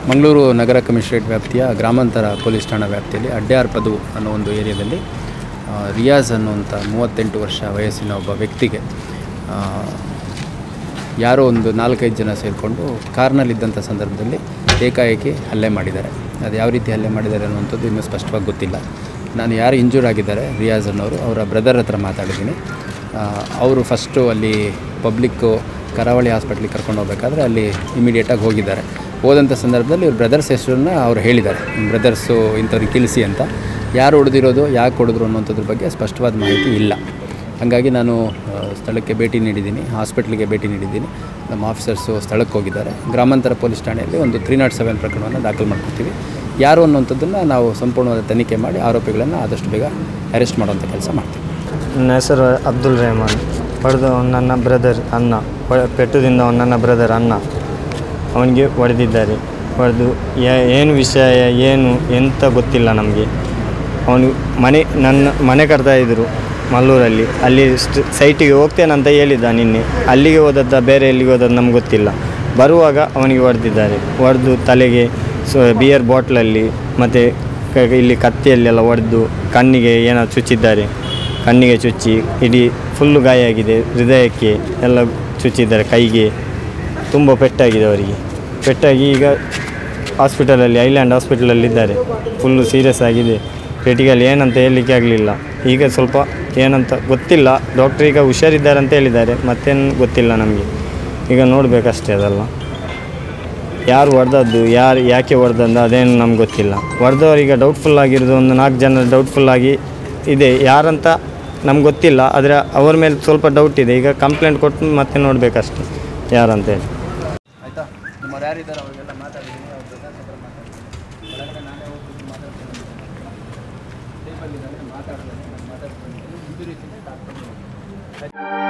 ಮಂಗಳೂರು ನಗರ commissionerate ವ್ಯಾಪ್ತಿಯ ಗ್ರಾಮಾಂತರ police ಠಾಣಾ ವ್ಯಾಪ್ತಿಯಲ್ಲಿ ಅಡ್ಯಾರ್ ಪದು ಅನ್ನೋ ಒಂದು ಏರಿಯಾದಲ್ಲಿ ಆ, ರಿಯಾಜ್ ಅನ್ನುವಂಥ ಮೂವತ್ತೆಂಟು ವರ್ಷ ವಯಸ್ಸಿನ ಒಬ್ಬ ವ್ಯಕ್ತಿಗೆ ಆ, ಯಾರೋ ಒಂದು ನಾಲ್ಕೈದು ಜನ ಸೇರಿಕೊಂಡು ಕಾರ್ನಲ್ಲಿದ್ದಂಥ ಸಂದರ್ಭದಲ್ಲಿ ಏಕಾಏಕಿ ಹಲ್ಲೆ ಮಾಡಿದ್ದಾರೆ ಅದು ಯಾವ ರೀತಿ ಹಲ್ಲೆ ಮಾಡಿದ್ದಾರೆ ಅನ್ನುವಂಥದ್ದು ಇನ್ನೂ ಸ್ಪಷ್ಟವಾಗಿ ಗೊತ್ತಿಲ್ಲ ನಾನು ಯಾರು ಇಂಜೂರ್ ಆಗಿದ್ದಾರೆ ರಿಯಾಜ್ ಅನ್ನೋರು ಅವರ ಬ್ರದರ್ ಹತ್ರ ಮಾತಾಡಿದ್ದೀನಿ ಆ, ಅವರು ಫಸ್ಟು ಅಲ್ಲಿ ಪಬ್ಲಿಕ್ಕು ಕರಾವಳಿ ಹಾಸ್ಪಿಟ್ಲಿಗೆ ಕರ್ಕೊಂಡು ಹೋಗ್ಬೇಕಾದ್ರೆ ಅಲ್ಲಿ ಇಮಿಡಿಯೇಟಾಗಿ ಹೋಗಿದ್ದಾರೆ ಹೋದಂಥ ಸಂದರ್ಭದಲ್ಲಿ ಇವ್ರ ಬ್ರದರ್ಸ್ ಹೆಸರನ್ನ ಅವ್ರು ಹೇಳಿದ್ದಾರೆ ಬ್ರದರ್ಸು ಇಂಥವ್ರಿಗೆ ತಿಳಿಸಿ ಅಂತ ಯಾರು ಹೊಡೆದಿರೋದು ಯಾಕೆ ಹೊಡೆದ್ರು ಅನ್ನೋಂಥದ್ರ ಬಗ್ಗೆ ಸ್ಪಷ್ಟವಾದ ಮಾಹಿತಿ ಇಲ್ಲ ಹಾಗಾಗಿ ನಾನು ಆ, ಸ್ಥಳಕ್ಕೆ ಭೇಟಿ ನೀಡಿದ್ದೀನಿ ಹಾಸ್ಪಿಟ್ಲಿಗೆ ಭೇಟಿ ನೀಡಿದ್ದೀನಿ ನಮ್ಮ ಆಫೀಸರ್ಸು ಸ್ಥಳಕ್ಕೆ ಹೋಗಿದ್ದಾರೆ ಗ್ರಾಮಾಂತರ ಪೊಲೀಸ್ ಠಾಣೆಯಲ್ಲಿ ಒಂದು ತ್ರೀ ನಾಟ್ ಸೆವೆನ್ ಪ್ರಕರಣವನ್ನು ದಾಖಲು ಮಾಡ್ಕೊತೀವಿ ಯಾರು ಅನ್ನುವಂಥದ್ದನ್ನು ನಾವು ಸಂಪೂರ್ಣವಾದ ತನಿಖೆ ಮಾಡಿ ಆರೋಪಿಗಳನ್ನು ಆದಷ್ಟು ಬೇಗ ಅರೆಸ್ಟ್ ಮಾಡುವಂಥ ಕೆಲಸ ಮಾಡ್ತೀವಿ ನನ್ನ ಹೆಸರು ಅಬ್ದುಲ್ ರೆಹಮಾನ್ ಹೊಡೆದು ನನ್ನ ಬ್ರದರ್ ಅಣ್ಣ ಹೊ- ಪೆಟ್ಟುದಿಂದ ಅವ್ನು ನನ್ನ ಬ್ರದರ್ ಅಣ್ಣ ಅವನಿಗೆ ಹೊಡೆದಿದ್ದಾರೆ ಹೊಡೆದು ಏನು ವಿಷಯ ಏನು ಎಂತ ಗೊತ್ತಿಲ್ಲ ನಮಗೆ ಅವನು ಮನೆ ನನ್ನ ಮನೆ ಕಟ್ತಾ ಇದ್ದರು ಮಲ್ಲೂರಲ್ಲಿ ಅಲ್ಲಿ ಸ್ಟ್ ಸೈಟಿಗೆ ಹೋಗ್ತೇನಂತ ಹೇಳಿದ್ದ ನಿನ್ನೆ ಅಲ್ಲಿಗೆ ಹೋದದ್ದ ಬೇರೆ ಎಲ್ಲಿಗೆ ಹೋದದ್ದು ನಮ್ಗೆ ಗೊತ್ತಿಲ್ಲ ಬರುವಾಗ ಅವನಿಗೆ ಹೊಡೆದಿದ್ದಾರೆ ಹೊಡೆದು ತಲೆಗೆ ಸೊ ಬಿಯರ್ ಬಾಟ್ಲಲ್ಲಿ ಮತ್ತು ಇಲ್ಲಿ ಕತ್ತಿಯಲ್ಲೆಲ್ಲ ಹೊಡೆದು ಕಣ್ಣಿಗೆ ಏನೋ ಚುಚ್ಚಿದ್ದಾರೆ ಕಣ್ಣಿಗೆ ಚುಚ್ಚಿ ಇಡೀ ಫುಲ್ಲು ಗಾಯ ಆಗಿದೆ ಹೃದಯಕ್ಕೆ ಎಲ್ಲ ಚುಚ್ಚಿದ್ದಾರೆ ಕೈಗೆ ತುಂಬ ಪೆಟ್ಟಾಗಿದೆ ಅವರಿಗೆ ಪೆಟ್ಟಾಗಿ ಈಗ ಹಾಸ್ಪಿಟಲಲ್ಲಿ ಐಲ್ಯಾಂಡ್ ಹಾಸ್ಪಿಟಲಲ್ಲಿ ಇದ್ದಾರೆ ಫುಲ್ಲು ಸೀರಿಯಸ್ ಆಗಿದೆ ಕ್ರಿಟಿಕಲ್ ಏನಂತ ಹೇಳಲಿಕ್ಕೆ ಆಗಲಿಲ್ಲ ಈಗ ಸ್ವಲ್ಪ ಏನಂತ ಗೊತ್ತಿಲ್ಲ ಡಾಕ್ಟ್ರ್ ಈಗ ಹುಷಾರಿದ್ದಾರೆ ಅಂತ ಹೇಳಿದ್ದಾರೆ ಮತ್ತೇನು ಗೊತ್ತಿಲ್ಲ ನಮಗೆ ಈಗ ನೋಡಬೇಕಷ್ಟೇ ಅದೆಲ್ಲ ಯಾರು ಹೊಡೆದದ್ದು ಯಾರು ಯಾಕೆ ಹೊಡೆದದ್ದು ಅದೇನು ನಮ್ಗೆ ಗೊತ್ತಿಲ್ಲ ಹೊಡೆದವರೀಗ ಡೌಟ್ಫುಲ್ ಆಗಿರೋದು ಒಂದು ನಾಲ್ಕು ಜನ ಡೌಟ್ಫುಲ್ ಆಗಿ ಇದೆ ಯಾರಂತ ನಮ್ಗೆ ಗೊತ್ತಿಲ್ಲ ಆದರೆ ಅವ್ರ ಮೇಲೆ ಸ್ವಲ್ಪ ಡೌಟ್ ಇದೆ ಈಗ ಕಂಪ್ಲೇಂಟ್ ಕೊಟ್ಟು ಮತ್ತೆ ನೋಡಬೇಕಷ್ಟೆ ಯಾರಂತೇಳಿ ಆಯಿತಾ ನಿಮ್ಮವ್ರು ಯಾರಿದ್ದಾರೆ ಅವರಿಗೆಲ್ಲ ಮಾತಾಡಿದ್ದೀನಿ ಅವ್ರ ಬ್ರದರ್ಸ್ ಹತ್ರ ಮಾತಾಡ್ತೀನಿ ಒಳಗಡೆ ನಾನೇ ಹೋಗ್ಬಿಟ್ಟು ಮಾತಾಡ್ತೀನಿ ಟೇಬಲ್ ಇದ್ದಾರೆ ಮಾತಾಡ್ತೀನಿ ನಾನು ಮಾತಾಡ್ತೀನಿ ಇದು ರೀತಿಯೇ ಡಾಕ್ಟರ್